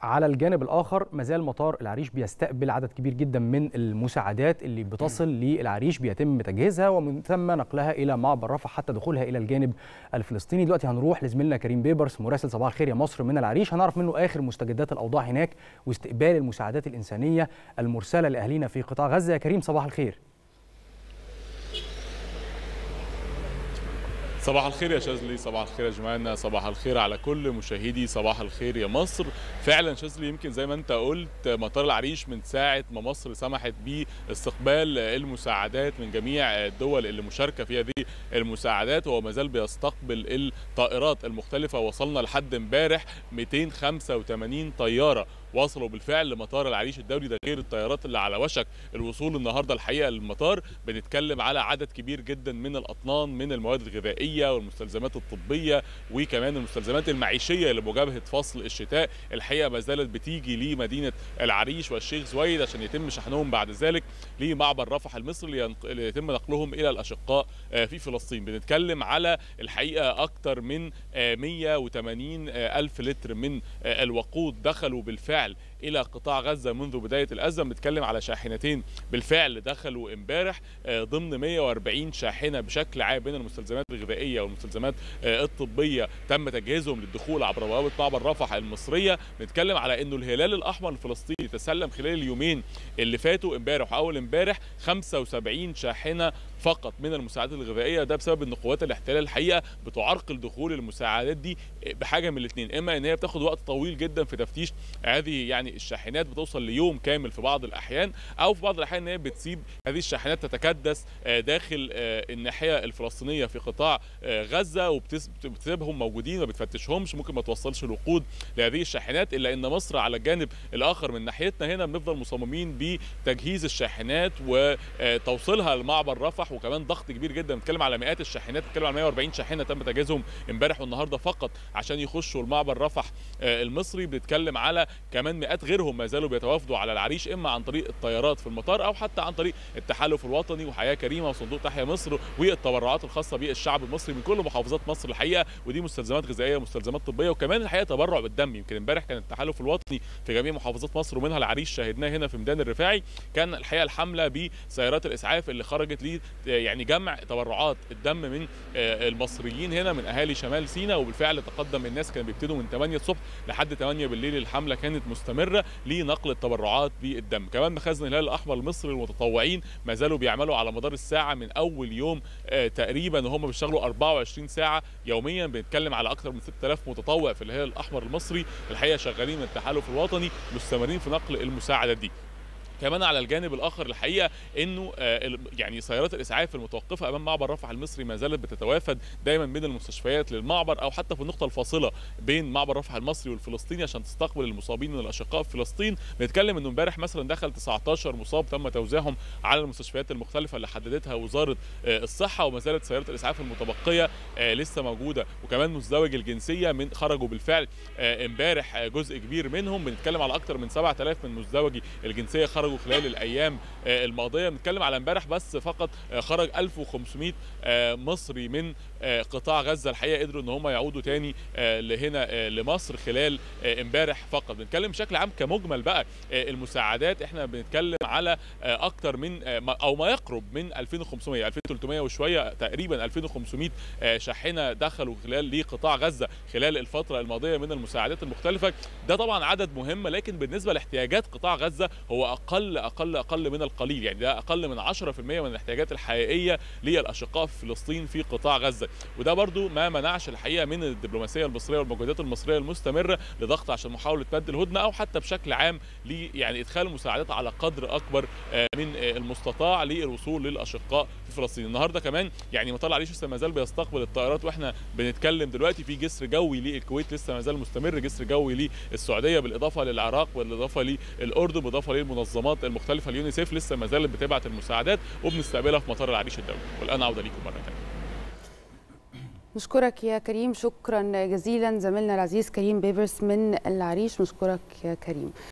على الجانب الاخر مازال مطار العريش بيستقبل عدد كبير جدا من المساعدات اللي بتصل للعريش بيتم تجهيزها ومن ثم نقلها الى معبر رفح حتى دخولها الى الجانب الفلسطيني دلوقتي هنروح لزميلنا كريم بيبرس مراسل صباح الخير يا مصر من العريش هنعرف منه اخر مستجدات الاوضاع هناك واستقبال المساعدات الانسانيه المرسله لاهالينا في قطاع غزه يا كريم صباح الخير صباح الخير يا شاذلي صباح الخير يا جماعه صباح الخير على كل مشاهدي صباح الخير يا مصر فعلا شاذلي يمكن زي ما انت قلت مطار العريش من ساعه ما مصر سمحت باستقبال المساعدات من جميع الدول اللي مشاركه في هذه المساعدات وهو ما زال بيستقبل الطائرات المختلفه وصلنا لحد امبارح 285 طياره وصلوا بالفعل لمطار العريش الدولي ده غير الطيارات اللي على وشك الوصول النهارده الحقيقه للمطار بنتكلم على عدد كبير جدا من الاطنان من المواد الغذائيه والمستلزمات الطبيه وكمان المستلزمات المعيشيه لمجابهه فصل الشتاء الحقيقه ما زالت بتيجي لمدينه العريش والشيخ زويد عشان يتم شحنهم بعد ذلك لمعبر رفح المصري اللي يتم نقلهم الى الاشقاء في فلسطين بنتكلم على الحقيقه اكثر من 180 الف لتر من الوقود دخلوا بالفعل بالفعل الى قطاع غزه منذ بدايه الازمه بنتكلم على شاحنتين بالفعل دخلوا امبارح ضمن 140 شاحنه بشكل عام بين المستلزمات الغذائيه والمستلزمات الطبيه تم تجهيزهم للدخول عبر بوابه معبر رفح المصريه بنتكلم على انه الهلال الاحمر الفلسطيني تسلم خلال اليومين اللي فاتوا امبارح واول امبارح 75 شاحنه فقط من المساعدات الغذائيه ده بسبب ان قوات الاحتلال الحقيقه بتعرقل دخول المساعدات دي بحاجه من الاثنين اما ان هي بتاخد وقت طويل جدا في تفتيش هذه يعني الشاحنات بتوصل ليوم كامل في بعض الاحيان او في بعض الاحيان ان هي بتسيب هذه الشاحنات تتكدس داخل الناحيه الفلسطينيه في قطاع غزه وبتسيبهم موجودين ما بتفتشهمش ممكن ما توصلش الوقود لهذه الشاحنات الا ان مصر على الجانب الاخر من ناحيتنا هنا بنفضل مصممين بتجهيز الشاحنات وتوصيلها لمعبر رفح وكمان ضغط كبير جدا بنتكلم على مئات الشاحنات بنتكلم على 140 شاحنه تم تجهيزهم امبارح والنهارده فقط عشان يخشوا المعبر رفح المصري بنتكلم على كمان مئات غيرهم ما زالوا بيتوافدوا على العريش اما عن طريق الطيارات في المطار او حتى عن طريق التحالف الوطني وحياه كريمه وصندوق تحيا مصر والتبرعات الخاصه بالشعب المصري من كل محافظات مصر الحقيقه ودي مستلزمات غذائيه ومستلزمات طبيه وكمان الحقيقه تبرع بالدم يمكن امبارح كان التحالف الوطني في جميع محافظات مصر ومنها العريش شاهدناه هنا في ميدان الرفاعي كان الحقيقه الحمله بسيارات الاسعاف اللي خرجت لي يعني جمع تبرعات الدم من المصريين هنا من اهالي شمال سيناء وبالفعل تقدم الناس كانوا بيبتدوا من 8 الصبح لحد 8 بالليل الحمله كانت مستمره لنقل التبرعات بالدم كمان مخازن الهلال الاحمر المصري المتطوعين ما زالوا بيعملوا على مدار الساعه من اول يوم تقريبا وهم بيشتغلوا 24 ساعه يوميا بنتكلم على اكثر من 6000 متطوع في الهلال الاحمر المصري الحقيقه شغالين من التحالف الوطني مستمرين في نقل المساعدات دي كمان على الجانب الاخر الحقيقه انه يعني سيارات الاسعاف المتوقفه امام معبر رفح المصري ما زالت بتتوافد دايما من المستشفيات للمعبر او حتى في النقطه الفاصله بين معبر رفح المصري والفلسطيني عشان تستقبل المصابين من الاشقاء في فلسطين بنتكلم انه امبارح مثلا دخل 19 مصاب تم توزيعهم على المستشفيات المختلفه اللي حددتها وزاره الصحه وما زالت سيارات الاسعاف المتبقيه لسه موجوده وكمان مزدوج الجنسيه من خرجوا بالفعل امبارح جزء كبير منهم بنتكلم على اكثر من 7000 من مزدوجي الجنسيه خرجوا خرجوا خلال الايام الماضيه بنتكلم على امبارح بس فقط خرج 1500 مصري من قطاع غزه الحقيقه قدروا ان هم يعودوا تاني لهنا لمصر خلال امبارح فقط بنتكلم بشكل عام كمجمل بقى المساعدات احنا بنتكلم على اكتر من او ما يقرب من 2500 2300 وشويه تقريبا 2500 شاحنه دخلوا خلال لقطاع غزه خلال الفتره الماضيه من المساعدات المختلفه ده طبعا عدد مهم لكن بالنسبه لاحتياجات قطاع غزه هو اقل اقل اقل من القليل يعني ده اقل من 10% من الاحتياجات الحقيقيه للاشقاء في فلسطين في قطاع غزه وده برضو ما منعش الحقيقه من الدبلوماسيه المصريه والمجهودات المصريه المستمره لضغط عشان محاوله مد الهدنه او حتى بشكل عام ل يعني ادخال المساعدات على قدر اكبر من المستطاع للوصول للاشقاء في فلسطين النهارده كمان يعني مطار العريش لسه ما زال بيستقبل الطائرات واحنا بنتكلم دلوقتي في جسر جوي للكويت لسه ما زال مستمر جسر جوي للسعوديه بالاضافه للعراق بالاضافه للاردن بالاضافه للمنظمات المختلفه اليونيسيف لسه ما زالت بتبعت المساعدات وبنستقبلها في مطار العريش الدولي والان عوده ليكم مره ثانيه نشكرك يا كريم شكرا جزيلا زميلنا العزيز كريم بيبرس من العريش نشكرك يا كريم